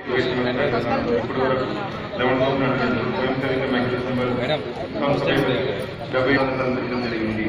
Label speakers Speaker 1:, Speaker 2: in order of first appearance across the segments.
Speaker 1: ఇప్పుడు వరకు eleven thousand స్వయం సేవిక మ్యాక్సిమం డెబ్బై సందర్శించడం జరిగింది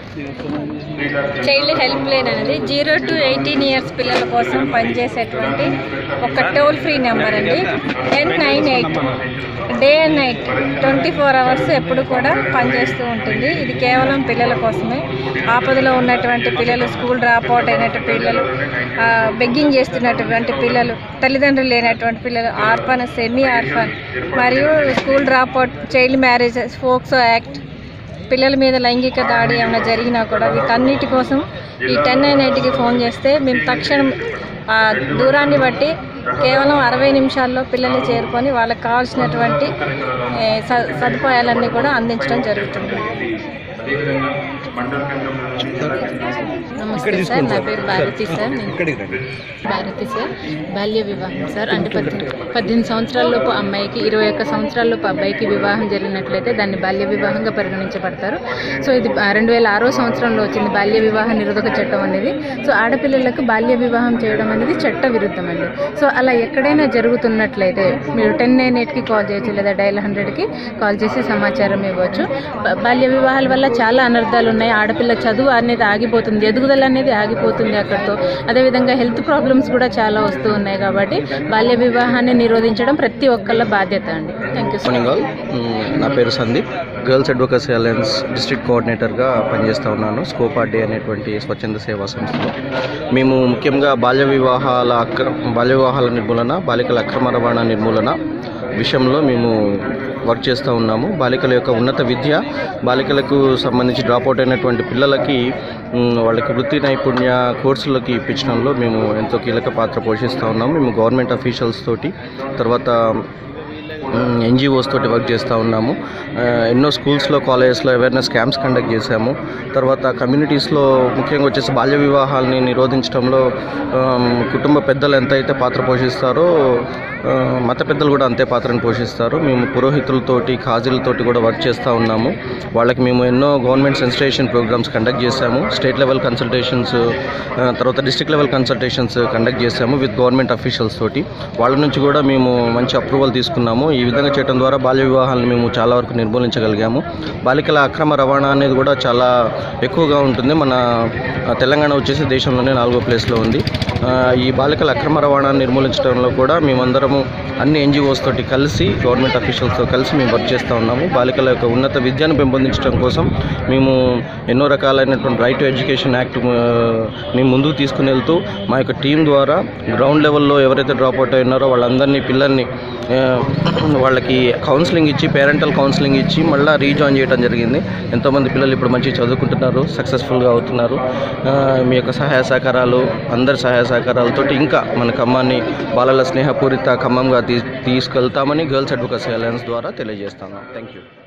Speaker 2: చైల్డ్ హెల్ప్ లైన్ అనేది జీరో టు ఎయిటీన్ ఇయర్స్ పిల్లల కోసం పనిచేసేటువంటి ఒక టోల్ ఫ్రీ నెంబర్ అండి ten nine eight day and night twenty four hours ఎప్పుడు కూడా పనిచేస్తూ ఉంటుంది ఇది కేవలం పిల్లల కోసమే ఆపదలో ఉన్నటువంటి పిల్లలు స్కూల్ డ్రాప్ అవుట్ అయినటువంటి పిల్లలు బెగ్గింగ్ చేస్తున్నటువంటి పిల్లలు తల్లిదండ్రులు లేనటువంటి పిల్లలు ఆర్ఫన్ సెమీ ఆర్ఫన్ మరియు school drop out child marriages POCSO act పిల్లల మీద లైంగిక దాడి ఏమైనా జరిగినా కూడా వీటన్నిటి కోసం ఈ టెన్ నైన్ ఎయిట్కి ఫోన్ చేస్తే మేము తక్షణం ఆ దూరాన్ని బట్టి కేవలం అరవై నిమిషాల్లో పిల్లల్ని చేరుకొని వాళ్ళకి కావాల్సినటువంటి ఏ, స- సదుపాయాలన్నీ కూడా అందించడం జరుగుతుంది
Speaker 1: అదేవిధంగా మండల కేంద్రంలో
Speaker 3: నమస్తే సార్ నా పేరు భారతి సార్ నేను భారతి సార్ బాల్య వివాహం సార్ అంటే పద్దెనిమిది పద్దెనిమిది సంవత్సరాలలోపు అమ్మాయికి ఇరవై ఒక్క సంవత్సరాలలోపు అబ్బాయికి వివాహం జరిగినట్లయితే దాన్ని బాల్య వివాహంగా పరిగణించబడతారు సో ఇది ఆ రెండు వేల ఆరో సంవత్సరంలో వచ్చింది బాల్య వివాహ నిరోధక చట్టం అనేది సో ఆడపిల్లలకు బాల్య వివాహం చేయడం అనేది చట్ట విరుద్ధం అండి సో అలా ఎక్కడైనా జరుగుతున్నట్లయితే మీరు టెన్ నైన్ ఎయిట్కి కాల్ చేయొచ్చు లేదా డైల్ హండ్రెడ్కి కాల్ చేసి సమాచారం ఇవ్వచ్చు బ- బాల్య వివాహాల వల్ల చాలా అనర్థాలు ఉన్నాయి ఆడపిల్ల చదువు అనేది ఆగిపోతుంది ఎదుగుదల అనేది ఆగిపోతుంది అక్కడితో అదేవిధంగా హెల్త్ ప్రాబ్లమ్స్ కూడా చాలా వస్తూ ఉన్నాయి కాబట్టి బాల్య వివాహాన్ని నిరోధించడం ప్రతి ఒక్కళ్ళ బాధ్యత అండి thank you so
Speaker 4: morning all um, నా పేరు Sandeep girls advocacy alliance district కోఆర్డినేటర్గా పనిచేస్తూ ఉన్నాను స్కోపార్టీ అనేటువంటి స్వచ్ఛంద సేవా సంస్థలో మేము ముఖ్యంగా బాల్య వివాహాల అక్ర బాల్య వివాహాల నిర్మూలన బాలికల అక్రమ రవాణా నిర్మూలన విషయంలో మేము వర్క్ చేస్తూ ఉన్నాము బాలికల యొక్క ఉన్నత విద్య బాలికలకు సంబంధించి డ్రాప్ అవుట్ అయినటువంటి పిల్లలకి మ్, వాళ్ళకి వృత్తి నైపుణ్య కోర్సులకి ఇప్పించడంలో మేము ఎంతో కీలక పాత్ర పోషిస్తూ ఉన్నాము మేము గవర్నమెంట్ అఫీషియల్స్ తోటి తర్వాత ఎన్జిఓస్ తోటి వర్క్ చేస్తూ ఉన్నాము ఆ, ఎన్నో స్కూల్స్లో కాలేజెస్లో అవేర్నెస్ క్యాంప్స్ కండక్ట్ చేశాము తర్వాత కమ్యూనిటీస్లో ముఖ్యంగా వచ్చేసి బాల్య వివాహాలని నిరోధించడంలో ఆమ్, కుటుంబ పెద్దలు ఎంతైతే పాత్ర పోషిస్తారో ఆ, మత పెద్దలు కూడా అంతే పాత్రను పోషిస్తారు మేము పురోహితులతోటి ఖాజీలతోటి కూడా వర్క్ చేస్తూ ఉన్నాము వాళ్ళకి మేము ఎన్నో గవర్నమెంట్ సెన్సిటైజేషన్ ప్రోగ్రామ్స్ కండక్ట్ చేశాము స్టేట్ లెవెల్ కన్సల్టేషన్స్ తర్వాత డిస్ట్రిక్ట్ లెవెల్ కన్సల్టేషన్స్ కండక్ట్ చేశాము విత్ గవర్నమెంట్ అఫీషియల్స్ తోటి వాళ్ళ నుంచి కూడా మేము మంచి అప్రూవల్ తీసుకున్నాము ఈ విధంగా చేయడం ద్వారా బాల్య వివాహాలను మేము చాలా వరకు నిర్మూలించగలిగాము బాలికల అక్రమ రవాణా అనేది కూడా చాలా ఎక్కువగా ఉంటుంది మన ఆ, తెలంగాణ వచ్చేసి దేశంలోనే నాలుగో ప్లేస్లో ఉంది ఆ, ఈ బాలికల అక్రమ రవాణాను నిర్మూలించడంలో కూడా మేమందరము అన్ని ఎన్జిఓస్ తోటి కలిసి గవర్నమెంట్ అఫీషియల్స్తో కలిసి మేము వర్క్ చేస్తూ ఉన్నాము బాలికల యొక్క ఉన్నత విద్యను పెంపొందించడం కోసం మేము ఎన్నో రకాలైనటువంటి రైట్ టు ఎడ్యుకేషన్ యాక్ట్ ని ముందుకు తీసుకుని వెళ్తూ మా యొక్క టీం ద్వారా గ్రౌండ్ లెవెల్లో ఎవరైతే డ్రాప్ అవుట్ ఉన్నారో వాళ్ళందరినీ పిల్లల్ని ఆ, వాళ్ళకి కౌన్సిలింగ్ ఇచ్చి పేరెంటల్ కౌన్సిలింగ్ ఇచ్చి మళ్ళీ రీజాయిన్ చేయడం జరిగింది ఎంతోమంది పిల్లలు ఇప్పుడు మంచిగా చదువుకుంటున్నారు సక్సెస్ఫుల్గా అవుతున్నారు ఆ, మీ యొక్క సహాయ సహకారాలు అందరి సహాయ సహకారాలతోటి ఇంకా మన ఖమ్మాన్ని బాలల స్నేహపూరిత ఖమ్మంగా తీ తీసుకెళ్తామని గర్ల్స్ అడ్వకసీ అలయన్స్ ద్వారా తెలియజేస్తాను థ్యాంక్ యూ